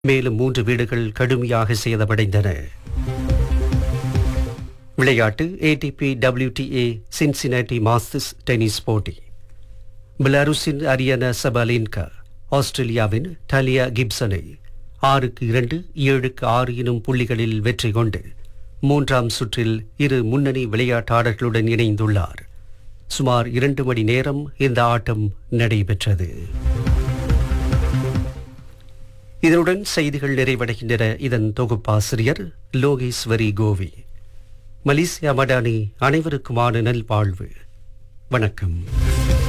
மேலும் மூன்று வீடுகள் கடுமையாக சேதமடைந்தன விளையாட்டு ATP WTA Cincinnati Masters tennis போட்டி பெலாருஸின் அரியானா சபாலின்கா ஆஸ்திரேலியாவின் டலியா கிப்சனை ஆறுக்கு இரண்டு ஏழுக்கு ஆறு எனும் புள்ளிகளில் வெற்றி கொண்டு மூன்றாம் சுற்றில் இரு முன்னணி விளையாட்டாளர்களுடன் இணைந்துள்ளார் சுமார் இரண்டு மணி நேரம் இந்த ஆட்டம் நடைபெற்றது இதனுடன் செய்திகள் நிறைவடைகின்றன இதன் தொகுப்பாசிரியர் லோகேஸ்வரி கோவி மலேசியா மடானி அனைவருக்குமான நல்வாழ்வு வணக்கம்